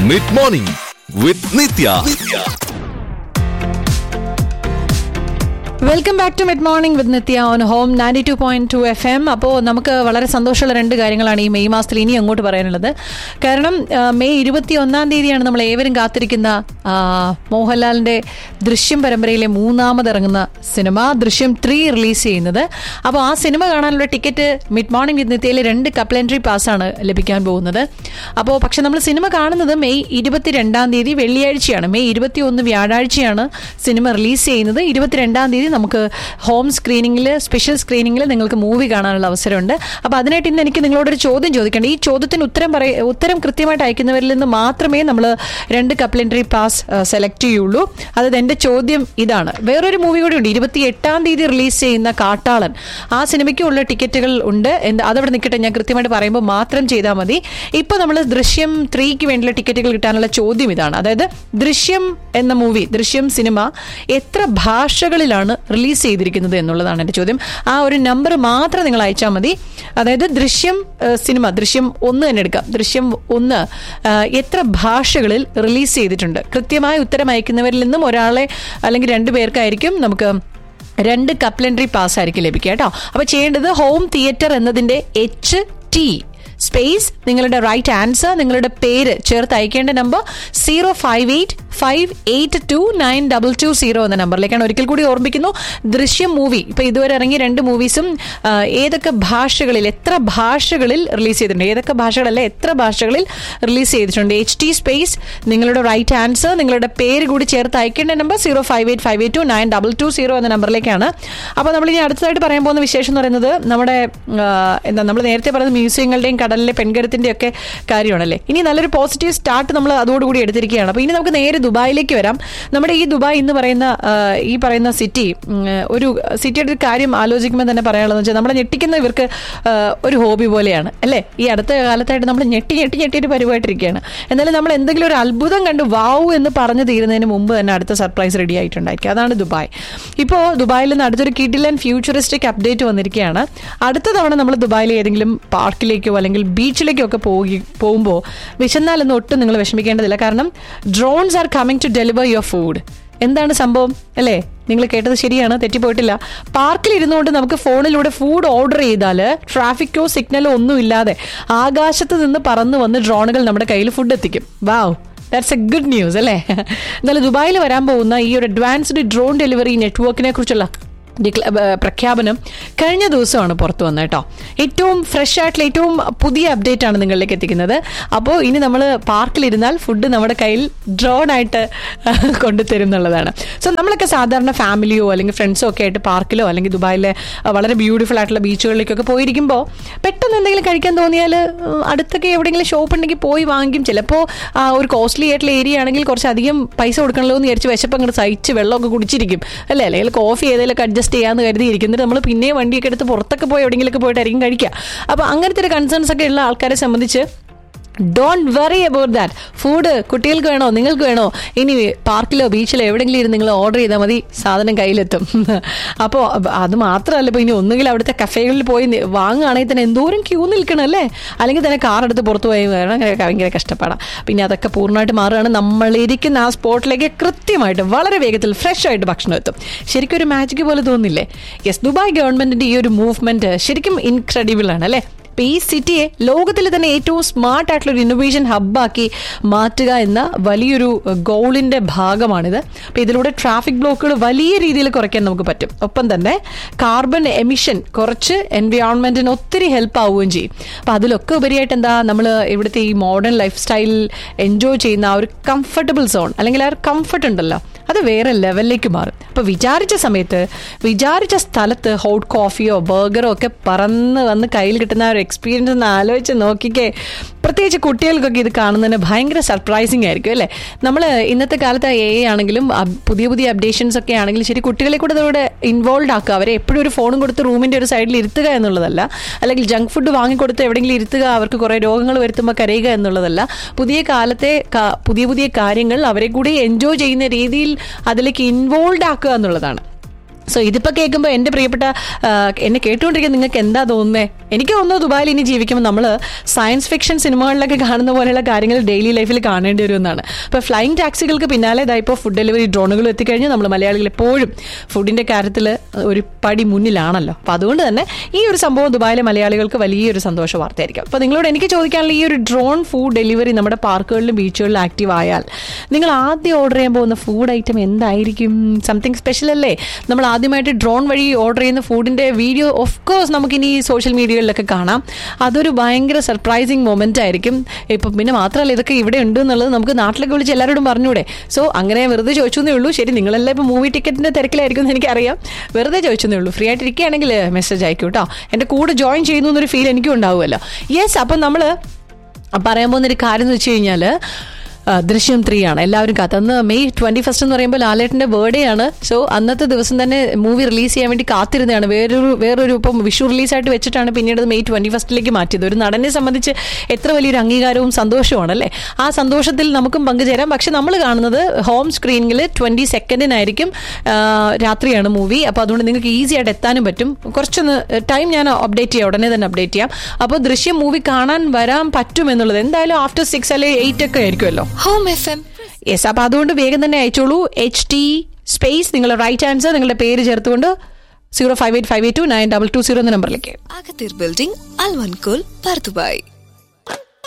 mid morning with Nithya welcome back to mid morning with Nithya on home ninety two point two F M അപ്പോൾ നമുക്ക് വളരെ സന്തോഷമുള്ള രണ്ട് കാര്യങ്ങളാണ് ഈ മെയ് മാസത്തിൽ ഇനി അങ്ങോട്ട് പറയാനുള്ളത് കാരണം ആ, മെയ് ഇരുപത്തി ഒന്നാം തീയതിയാണ് നമ്മൾ ഏവരും കാത്തിരിക്കുന്ന ആ, മോഹൻലാലിന്റെ ദൃശ്യം പരമ്പരയിലെ മൂന്നാമത് ഇറങ്ങുന്ന സിനിമ ദൃശ്യം ത്രീ റിലീസ് ചെയ്യുന്നത് അപ്പോൾ ആ സിനിമ കാണാനുള്ള ടിക്കറ്റ് മിഡ് മോർണിംഗ് വിത്ത് നിത്യയിലെ രണ്ട് കപ്ലൻട്രി പാസ്സാണ് ലഭിക്കാൻ പോകുന്നത് അപ്പോൾ പക്ഷെ നമ്മൾ സിനിമ കാണുന്നത് മെയ് ഇരുപത്തിരണ്ടാം തീയതി വെള്ളിയാഴ്ചയാണ് മെയ് ഇരുപത്തി ഒന്ന് വ്യാഴാഴ്ചയാണ് സിനിമ റിലീസ് ചെയ്യുന്നത് ഇരുപത്തിരണ്ടാം തീയതി നമുക്ക് ഹോം സ്ക്രീനിങ്ങിൽ സ്പെഷ്യൽ സ്ക്രീനിങ്ങിൽ നിങ്ങൾക്ക് മൂവി കാണാനുള്ള അവസരമുണ്ട് അപ്പോൾ അതിനായിട്ട് ഇന്ന് എനിക്ക് നിങ്ങളോടൊരു ചോദ്യം ചോദിക്കേണ്ട ഈ ചോദ്യത്തിന് ഉത്തരം പറയ ഉത്തരം കൃത്യമായിട്ട് അയക്കുന്നവരിൽ നിന്ന് മാത്രമേ നമ്മൾ രണ്ട് കപ്ലൻട്രി പാസ് സെലക്ട് ചെയ്യുള്ളൂ അതായത് എൻ്റെ ചോദ്യം ഇതാണ് വേറൊരു മൂവി കൂടി ഉണ്ട് ഇരുപത്തി എട്ടാം തീയതി റിലീസ് ചെയ്യുന്ന കാട്ടാളൻ ആ സിനിമയ്ക്കുള്ള ടിക്കറ്റുകൾ ഉണ്ട് എന്ത് അതവിടെ നിൽക്കട്ടെ ഞാൻ കൃത്യമായിട്ട് പറയുമ്പോൾ മാത്രം ചെയ്താൽ മതി ഇപ്പോൾ നമ്മൾ ദൃശ്യം ത്രീക്ക് വേണ്ടിയുള്ള ടിക്കറ്റുകൾ കിട്ടാനുള്ള ചോദ്യം ഇതാണ് അതായത് ദൃശ്യം എന്ന മൂവി ദൃശ്യം സിനിമ എത്ര ഭാഷകളിലാണ് റിലീസ് ചെയ്തിരിക്കുന്നത് എന്നുള്ളതാണ് എൻ്റെ ചോദ്യം ആ ഒരു നമ്പർ മാത്രം നിങ്ങൾ അയച്ചാൽ മതി അതായത് ദൃശ്യം ഏഹ്, സിനിമ ദൃശ്യം ഒന്ന് തന്നെ എടുക്കാം ദൃശ്യം ഒന്ന് ഏഹ്, എത്ര ഭാഷകളിൽ റിലീസ് ചെയ്തിട്ടുണ്ട് കൃത്യമായ ഉത്തരം അയക്കുന്നവരിൽ നിന്നും ഒരാളെ അല്ലെങ്കിൽ രണ്ടു പേർക്കായിരിക്കും നമുക്ക് രണ്ട് കപ്ലൻട്രി പാസ് ആയിരിക്കും ലഭിക്കുക കേട്ടോ അപ്പോൾ ചെയ്യേണ്ടത് ഹോം തിയേറ്റർ എന്നതിന്റെ എച്ച് ടി സ്പേസ് നിങ്ങളുടെ റൈറ്റ് ആൻസർ നിങ്ങളുടെ പേര് ചേർത്ത് അയക്കേണ്ട number zero five eight five eight two nine double two zero എന്ന നമ്പറിലേക്കാണ് ഒരിക്കൽ കൂടി ഓർമ്മിക്കുന്നു ദൃശ്യം മൂവി ഇപ്പൊ ഇതുവരെ ഇറങ്ങിയ രണ്ട് മൂവീസും ഏതൊക്കെ ഭാഷകളിൽ എത്ര ഭാഷകളിൽ റിലീസ് ചെയ്തിട്ടുണ്ട് ഏതൊക്കെ ഭാഷകളല്ല എത്ര ഭാഷകളിൽ റിലീസ് ചെയ്തിട്ടുണ്ട് എച്ച് ടി സ്പേസ് നിങ്ങളുടെ റൈറ്റ് ആൻസർ നിങ്ങളുടെ പേര് കൂടി ചേർത്ത് അയക്കേണ്ട number zero five eight five eight two nine double two zero എന്ന നമ്പറിലേക്കാണ് അപ്പോൾ നമ്മൾ ഇനി അടുത്തതായിട്ട് പറയാൻ പോകുന്ന വിശേഷം എന്ന് പറയുന്നത് നമ്മുടെ ആ, എന്താ നമ്മൾ നേരത്തെ പറഞ്ഞത് മ്യൂസിയങ്ങളുടെയും കടലിലെ പെൺകരുത്തിൻ്റെ ഒക്കെ കാര്യമാണല്ലേ ഇനി നല്ലൊരു പോസിറ്റീവ് സ്റ്റാർട്ട് നമ്മൾ അതോടുകൂടി എടുത്തിരിക്കുകയാണ് അപ്പോൾ ഇനി നമുക്ക് നേരെ ദുബായിലേക്ക് വരാം നമ്മുടെ ഈ ദുബായ് എന്ന് പറയുന്ന ആ, ഈ പറയുന്ന സിറ്റി ഉം, ഒരു സിറ്റിയുടെ ഒരു കാര്യം ആലോചിക്കുമ്പോൾ തന്നെ പറയാനുള്ളത് വെച്ചാൽ നമ്മളെ ഞെട്ടിക്കുന്ന ഇവർക്ക് ആ, ഒരു ഹോബി പോലെയാണ് അല്ലേ ഈ അടുത്ത കാലത്തായിട്ട് നമ്മൾ ഞെട്ടി ഞെട്ടി ഞെട്ടിയിട്ട് പരിപായിട്ടിരിക്കുകയാണ് എന്നാലും നമ്മൾ എന്തെങ്കിലും ഒരു അത്ഭുതം കണ്ട് വാവു എന്ന് പറഞ്ഞു തീരുന്നതിന് മുമ്പ് തന്നെ അടുത്ത സർപ്രൈസ് റെഡി ആയിട്ടുണ്ടായിരിക്കും അതാണ് ദുബായ് ഇപ്പോൾ ദുബായിൽ നിന്ന് അടുത്തൊരു കിഡിലൻ ഫ്യൂച്ചറിസ്റ്റിക് അപ്ഡേറ്റ് വന്നിരിക്കുകയാണ് അടുത്ത തവണ നമ്മൾ ദുബായിൽ ഏതെങ്കിലും പാർക്കിലേക്കോ അല്ലെങ്കിൽ ബീച്ചിലേക്കോ ഒക്കെ പോയി പോകുമ്പോൾ വിശന്നാലൊന്നും ഒട്ടും നിങ്ങൾ വിഷമിക്കേണ്ടതില്ല കാരണം drones are coming to deliver your food എന്താണ് സംഭവം അല്ലേ നിങ്ങൾ കേട്ടത് ശരിയാണ് തെറ്റിപ്പോയിട്ടില്ല പാർക്കിൽ ഇരുന്നുകൊണ്ട് നമുക്ക് ഫോണിലൂടെ ഫുഡ് ഓർഡർ ചെയ്താൽ ട്രാഫിക്കോ സിഗ്നലോ ഒന്നും ഇല്ലാതെ ആകാശത്ത് നിന്ന് പറന്നു വന്ന് ഡ്രോണുകൾ നമ്മുടെ കയ്യിൽ ഫുഡ് എത്തിക്കും wow that's a good news അല്ലേ എന്നാലും ദുബായിൽ വരാൻ പോകുന്ന ഈ ഒരു അഡ്വാൻസ്ഡ് ഡ്രോൺ ഡെലിവറി നെറ്റ്വർക്കിനെ കുറിച്ചുള്ള ഡിക്ല- ഏർ പ്രഖ്യാപനം കഴിഞ്ഞ ദിവസമാണ് പുറത്തു വന്നത് കേട്ടോ ഏറ്റവും ഫ്രഷ് ആയിട്ടുള്ള ഏറ്റവും പുതിയ അപ്ഡേറ്റ് ആണ് നിങ്ങളിലേക്ക് എത്തിക്കുന്നത് അപ്പോൾ ഇനി നമ്മൾ പാർക്കിലിരുന്നാൽ ഫുഡ് നമ്മുടെ കയ്യിൽ ഡ്രോൺ ആയിട്ട് കൊണ്ടുതരും എന്നുള്ളതാണ് സോ നമ്മളൊക്കെ സാധാരണ ഫാമിലിയോ അല്ലെങ്കിൽ ഫ്രണ്ട്സോ ഒക്കെ ആയിട്ട് പാർക്കിലോ അല്ലെങ്കിൽ ദുബായിലെ ആ, വളരെ ബ്യൂട്ടിഫുൾ ആയിട്ടുള്ള ബീച്ചുകളിലേക്കൊക്കെ പോയിരിക്കുമ്പോൾ പെട്ടെന്ന് എന്തെങ്കിലും കഴിക്കാൻ തോന്നിയാൽ അടുത്തൊക്കെ എവിടെയെങ്കിലും ഷോപ്പ് ഉണ്ടെങ്കിൽ പോയി വാങ്ങിക്കും ചിലപ്പോൾ ഒരു കോസ്റ്റ്ലി ആയിട്ടുള്ള ഏരിയ ആണെങ്കിൽ കുറച്ച് അധികം പൈസ കൊടുക്കണല്ലോ എന്ന് വിചാരിച്ച് വിശപ്പ് അങ്ങോട്ട് സഹിച്ച് വെള്ളമൊക്കെ കുടിച്ചിരിക്കും അല്ലേ അല്ലെങ്കിൽ കോഫി ഏതെങ്കിലുമൊക്കെ അഡ്ജസ്റ്റ് ചെയ്യാന്ന് കരുതി ഇരിക്കുന്നിട്ട് നമ്മൾ പിന്നെ വണ്ടിയൊക്കെ എടുത്ത് പുറത്തൊക്കെ പോയി എവിടെയെങ്കിലുമൊക്കെ പോയിട്ടായിരിക്കും കഴിക്കുക അപ്പോൾ അങ്ങനത്തെ ഒരു കൺസേൺസ് ഒക്കെ ഉള്ള ആൾക്കാരെ സംബന്ധിച്ച് don't worry about that food കുട്ടികൾക്ക് വേണോ നിങ്ങൾക്ക് വേണോ ഇനി പാർക്കിലോ ബീച്ചിലോ എവിടെയെങ്കിലും ഇരുന്ന് നിങ്ങൾ ഓർഡർ ചെയ്താൽ മതി സാധനം കയ്യിലെത്തും അപ്പോൾ അത് മാത്രമല്ല ഇപ്പോൾ ഇനി ഒന്നുകിൽ അവിടുത്തെ കഫേകളിൽ പോയി നി- വാങ്ങുകയാണെങ്കിൽ തന്നെ എന്തോരം ക്യൂ നിൽക്കണം അല്ലേ അല്ലെങ്കിൽ തന്നെ കാർ എടുത്ത് പുറത്ത് പോയി വേണം അങ്ങനെ ഭയങ്കര കഷ്ടപ്പാടാണ് പിന്നെ അതൊക്കെ പൂർണ്ണമായിട്ട് മാറുകയാണ് നമ്മളിരിക്കുന്ന ആ സ്പോട്ടിലേക്ക് കൃത്യമായിട്ട് വളരെ വേഗത്തിൽ ഫ്രഷ് ആയിട്ട് ഭക്ഷണം എത്തും ശരിക്കും ഒരു മാജിക് പോലെ തോന്നില്ലേ യെസ് ദുബായ് ഗവൺമെന്റിന്റെ ഈ ഒരു മൂവ്മെന്റ് ശരിക്കും ഇൻക്രെഡിബിൾ ആണ് അല്ലേ അപ്പൊ ഈ സിറ്റിയെ ലോകത്തിലെ തന്നെ ഏറ്റവും സ്മാർട്ട് ആയിട്ടുള്ള ഒരു ഇന്നോവേഷൻ ഹബ്ബാക്കി മാറ്റുക എന്ന വലിയൊരു ഗോളിന്റെ ഭാഗമാണിത് അപ്പൊ ഇതിലൂടെ ട്രാഫിക് ബ്ലോക്കുകൾ വലിയ രീതിയിൽ കുറയ്ക്കാൻ നമുക്ക് പറ്റും ഒപ്പം തന്നെ കാർബൺ എമിഷൻ കുറച്ച് എൻവയോൺമെന്റിന് ഒത്തിരി ഹെൽപ്പ് ആവുകയും ചെയ്യും അപ്പൊ അതിലൊക്കെ ഉപരിയായിട്ട് എന്താ നമ്മൾ ഇവിടുത്തെ ഈ മോഡേൺ ലൈഫ് സ്റ്റൈൽ എൻജോയ് ചെയ്യുന്ന ആ ഒരു കംഫർട്ടബിൾ സോൺ അല്ലെങ്കിൽ ആ ഒരു കംഫർട്ട് ഉണ്ടല്ലോ അത് വേറെ ലെവലിലേക്ക് മാറും അപ്പൊ വിചാരിച്ച സമയത്ത് വിചാരിച്ച സ്ഥലത്ത് ഹോട്ട് കോഫിയോ ബർഗറോ ഒക്കെ പറന്ന് വന്ന് കയ്യിൽ കിട്ടുന്ന ആ ഒരു എക്സ്പീരിയൻസ് ഒന്ന് ആലോചിച്ച് നോക്കിക്കേ പ്രത്യേകിച്ച് കുട്ടികൾക്കൊക്കെ ഇത് കാണുന്നതിന് ഭയങ്കര സർപ്രൈസിങ് ആയിരിക്കും അല്ലേ നമ്മൾ ഇന്നത്തെ കാലത്ത് എ ആണെങ്കിലും അപ്- പുതിയ പുതിയ അപ്ഡേഷൻസ് ഒക്കെ ആണെങ്കിലും ശരി കുട്ടികളെ കൂടെ അതോടെ ഇൻവോൾവ് ആക്കുക അവരെ എപ്പോഴും ഒരു ഫോണും കൊടുത്ത് റൂമിന്റെ ഒരു സൈഡിൽ ഇരുത്തുക എന്നുള്ളതല്ല അല്ലെങ്കിൽ ജങ്ക് ഫുഡ് വാങ്ങിക്കൊടുത്ത് എവിടെയെങ്കിലും ഇരുത്തുക അവർക്ക് കുറേ രോഗങ്ങൾ വരുത്തുമ്പോൾ കരയുക എന്നുള്ളതല്ല പുതിയ കാലത്തെ കാ- പുതിയ പുതിയ കാര്യങ്ങൾ അവരെ കൂടി എൻജോയ് ചെയ്യുന്ന രീതിയിൽ അതിലേക്ക് ഇൻവോൾവ് ആക്കുക എന്നുള്ളതാണ് സോ ഇതിപ്പോ കേൾക്കുമ്പോൾ എന്റെ പ്രിയപ്പെട്ട ആ, എന്നെ കേട്ടുകൊണ്ടിരിക്കുന്ന നിങ്ങൾക്ക് എന്താ തോന്നുന്നേ എനിക്ക് തോന്നുന്നു ദുബായിൽ ഇനി ജീവിക്കുമ്പോൾ നമ്മൾ സയൻസ് ഫിക്ഷൻ സിനിമകളിലൊക്കെ കാണുന്ന പോലെയുള്ള കാര്യങ്ങൾ ഡെയിലി ലൈഫിൽ കാണേണ്ടി വരുമെന്നാണ് അപ്പോൾ ഫ്ലൈയിങ് ടാക്സികൾക്ക് പിന്നാലെ ഇതാ ഇപ്പോൾ ഫുഡ് ഡെലിവറി ഡ്രോണുകൾ എത്തിക്കഴിഞ്ഞ് നമ്മൾ മലയാളികൾ എപ്പോഴും ഫുഡിന്റെ കാര്യത്തിൽ ഒരു പടി മുന്നിലാണല്ലോ അപ്പോൾ അതുകൊണ്ട് തന്നെ ഈ ഒരു സംഭവം ദുബായിലെ മലയാളികൾക്ക് വലിയൊരു സന്തോഷ വാർത്തയായിരിക്കും അപ്പോൾ നിങ്ങളോട് എനിക്ക് ചോദിക്കാനുള്ള ഈ ഒരു ഡ്രോൺ ഫുഡ് ഡെലിവറി നമ്മുടെ പാർക്കുകളിലും ബീച്ചുകളിലും ആക്റ്റീവ് ആയാൽ നിങ്ങൾ ആദ്യം ഓർഡർ ചെയ്യാൻ പോകുന്ന ഫുഡ് ഐറ്റം എന്തായിരിക്കും സംതിങ് സ്പെഷ്യൽ അല്ലേ നമ്മൾ ആദ്യമായിട്ട് ഡ്രോൺ വഴി ഓർഡർ ചെയ്യുന്ന ഫുഡിന്റെ വീഡിയോ ഓഫ് കോഴ്സ് നമുക്കിനി സോഷ്യൽ മീഡിയകളിലൊക്കെ കാണാം അതൊരു ഭയങ്കര സർപ്രൈസിങ് മൊമെന്റ് ആയിരിക്കും ഇപ്പം പിന്നെ മാത്രമല്ല ഇതൊക്കെ ഇവിടെ ഉണ്ട് എന്നുള്ളത് നമുക്ക് നാട്ടിലൊക്കെ വിളിച്ച് എല്ലാവരോടും പറഞ്ഞൂടെ സോ അങ്ങനെ വെറുതെ ചോദിച്ചെന്നേ ഉള്ളൂ ശരി നിങ്ങളെല്ലാം ഇപ്പോൾ മൂവി ടിക്കറ്റിന്റെ തിരക്കിലായിരിക്കും എന്ന് എനിക്കറിയാം വെറുതെ ചോദിച്ചെന്നേ ഉള്ളൂ ഫ്രീ ആയിട്ട് ഇരിക്കുകയാണെങ്കിൽ മെസ്സേജ് അയക്കൂ കേട്ടോ എൻ്റെ കൂടെ ജോയിൻ ചെയ്യുന്നു എന്നൊരു ഫീൽ എനിക്കും ഉണ്ടാവുമല്ലോ യെസ് അപ്പം നമ്മൾ പറയാൻ പോകുന്നൊരു കാര്യം എന്ന് വെച്ച് കഴിഞ്ഞാൽ ആ, ദൃശ്യം ത്രീ ആണ് എല്ലാവരും കാത്ത് അന്ന് മെയ് ട്വന്റി ഫസ്റ്റ് എന്ന് പറയുമ്പോൾ ലാലേട്ടന്റെ ബർത്ത്ഡേ ആണ് സോ അന്നത്തെ ദിവസം തന്നെ മൂവി റിലീസ് ചെയ്യാൻ വേണ്ടി കാത്തിരുന്നതാണ് വേറൊരു വേറൊരു ഇപ്പം വിഷു റിലീസായിട്ട് വെച്ചിട്ടാണ് പിന്നീട് അത് മെയ് ട്വന്റി ഫസ്റ്റിലേക്ക് മാറ്റിയത് ഒരു നടനെ സംബന്ധിച്ച് എത്ര വലിയൊരു അംഗീകാരവും സന്തോഷവുമാണ് അല്ലേ ആ സന്തോഷത്തിൽ നമുക്കും പങ്കുചേരാം പക്ഷെ നമ്മൾ കാണുന്നത് ഹോം സ്ക്രീനിൽ ട്വന്റി സെക്കൻഡിനായിരിക്കും ആ, രാത്രിയാണ് മൂവി അപ്പോൾ അതുകൊണ്ട് നിങ്ങൾക്ക് ഈസി ആയിട്ട് എത്താനും പറ്റും കുറച്ചൊന്ന് ടൈം ഞാൻ അപ്ഡേറ്റ് ചെയ്യാം ഉടനെ തന്നെ അപ്ഡേറ്റ് ചെയ്യാം അപ്പോൾ ദൃശ്യം മൂവി കാണാൻ വരാൻ പറ്റും എന്നുള്ളത് എന്തായാലും ആഫ്റ്റർ സിക്സ് അല്ലെങ്കിൽ എയ്റ്റ് ഒക്കെ ആയിരിക്കുമല്ലോ ഹോം എഫ് എം യെസ് അപ്പൊ അതുകൊണ്ട് വേഗം തന്നെ അയച്ചോളൂ എച്ച് ടി സ്പേസ് നിങ്ങളുടെ റൈറ്റ് ആൻസർ നിങ്ങളുടെ പേര് ചേർത്തുകൊണ്ട് zero five eight five eight two nine double two zero എന്ന നമ്പറിലേക്ക് അകത്തീർ ബിൽഡിംഗ് അൽവൻകൂൽ പർദുബായ്